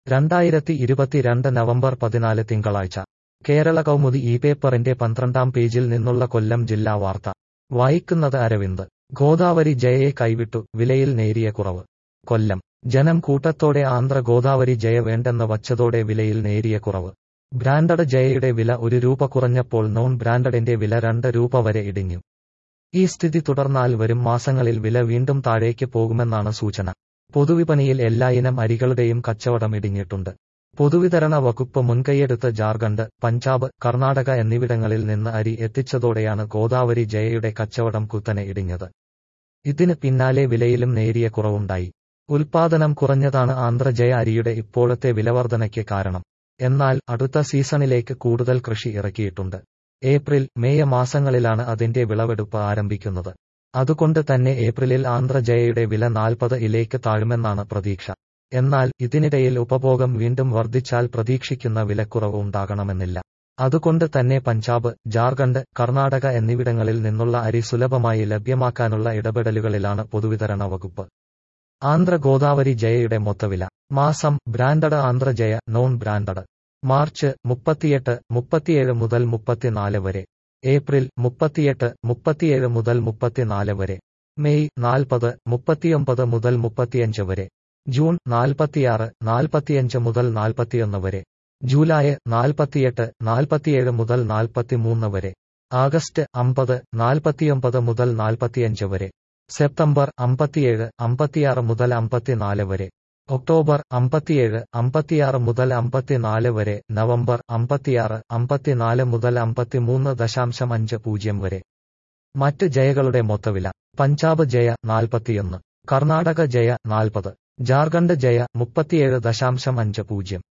രണ്ടായിരത്തി ഇരുപത്തിരണ്ട് നവംബർ പതിനാല് തിങ്കളാഴ്ച കേരള കൗമുദി ഈ പേപ്പറിന്റെ പന്ത്രണ്ടാം പേജിൽ നിന്നുള്ള കൊല്ലം ജില്ലാ വാർത്ത വായിക്കുന്നത് അരവിന്ദ് ഗോദാവരി ജയയെ കൈവിട്ടു വിലയിൽ നേരിയ കുറവ് കൊല്ലം ജനം കൂട്ടത്തോടെ ആന്ധ്ര ഗോദാവരി ജയ വേണ്ടെന്ന് വച്ചതോടെ വിലയിൽ നേരിയ കുറവ് ബ്രാൻഡഡ് ജയയുടെ വില ഒരു രൂപ കുറഞ്ഞപ്പോൾ നോൺ ബ്രാൻഡഡിന്റെ വില രണ്ട് രൂപ വരെ ഇടിഞ്ഞു ഈ സ്ഥിതി തുടർന്നാൽ വരും മാസങ്ങളിൽ വില വീണ്ടും താഴേക്ക് പോകുമെന്നാണ് സൂചന പൊതുവിപണിയിൽ എല്ലായിനം അരികളുടെയും കച്ചവടം ഇടിഞ്ഞിട്ടുണ്ട് പൊതുവിതരണ വകുപ്പ് മുൻകൈയെടുത്ത് ജാർഖണ്ഡ് പഞ്ചാബ് കർണാടക എന്നിവിടങ്ങളിൽ നിന്ന് അരി എത്തിച്ചതോടെയാണ് ഗോദാവരി ജയയുടെ കച്ചവടം കുത്തനെ ഇടിഞ്ഞത് ഇതിന് പിന്നാലെ വിലയിലും നേരിയ കുറവുണ്ടായി ഉൽപാദനം കുറഞ്ഞതാണ് ആന്ധ്രജയ അരിയുടെ ഇപ്പോഴത്തെ വിലവർധനയ്ക്ക് കാരണം എന്നാൽ അടുത്ത സീസണിലേക്ക് കൂടുതൽ കൃഷി ഇറക്കിയിട്ടുണ്ട് ഏപ്രിൽ മെയ് മാസങ്ങളിലാണ് അതിന്റെ വിളവെടുപ്പ് ആരംഭിക്കുന്നത് അതുകൊണ്ട് തന്നെ ഏപ്രിലിൽ ആന്ധ്രജയയുടെ വില നാൽപ്പത് ഇലേക്ക് താഴുമെന്നാണ് പ്രതീക്ഷ എന്നാൽ ഇതിനിടയിൽ ഉപഭോഗം വീണ്ടും വർദ്ധിച്ചാൽ പ്രതീക്ഷിക്കുന്ന വിലക്കുറവ് ഉണ്ടാകണമെന്നില്ല അതുകൊണ്ട് തന്നെ പഞ്ചാബ് ജാർഖണ്ഡ് കർണാടക എന്നിവിടങ്ങളിൽ നിന്നുള്ള അരി സുലഭമായി ലഭ്യമാക്കാനുള്ള ഇടപെടലുകളിലാണ് പൊതുവിതരണ വകുപ്പ് ആന്ധ്ര ഗോദാവരി ജയയുടെ മൊത്തവില മാസം branded Andhra Jaya non branded March മുപ്പത്തിയെട്ട് മുപ്പത്തിയേഴ് മുതൽ മുപ്പത്തിനാല് വരെ ഏപ്രിൽ മുപ്പത്തിയെട്ട് മുപ്പത്തിയേഴ് മുതൽ മുപ്പത്തിനാല് വരെ മെയ് നാൽപ്പത് മുപ്പത്തിയൊമ്പത് മുതൽ മുപ്പത്തിയഞ്ച് വരെ ജൂൺ നാൽപ്പത്തിയാറ് നാൽപ്പത്തിയഞ്ച് മുതൽ നാൽപ്പത്തിയൊന്ന് വരെ ജൂലൈ നാൽപ്പത്തിയെട്ട് നാൽപ്പത്തിയേഴ് മുതൽ നാൽപ്പത്തിമൂന്ന് വരെ ആഗസ്റ്റ് അമ്പത് നാൽപ്പത്തിയൊമ്പത് മുതൽ നാൽപ്പത്തിയഞ്ച് വരെ സെപ്റ്റംബർ അമ്പത്തിയേഴ് അമ്പത്തിയാറ് മുതൽ അമ്പത്തിനാല് വരെ ഒക്ടോബർ അമ്പത്തിയേഴ് അമ്പത്തിയാറ് മുതൽ അമ്പത്തിനാല് വരെ നവംബർ അമ്പത്തിയാറ് അമ്പത്തിനാല് മുതൽ അമ്പത്തിമൂന്ന് ദശാംശം അഞ്ച് പൂജ്യം വരെ മറ്റ് ജയകളുടെ മൊത്തവില പഞ്ചാബ് ജയ നാൽപ്പത്തിയൊന്ന് കർണാടക ജയ നാൽപ്പത് ജാർഖണ്ഡ് ജയ മുപ്പത്തിയേഴ് ദശാംശം അഞ്ച് പൂജ്യം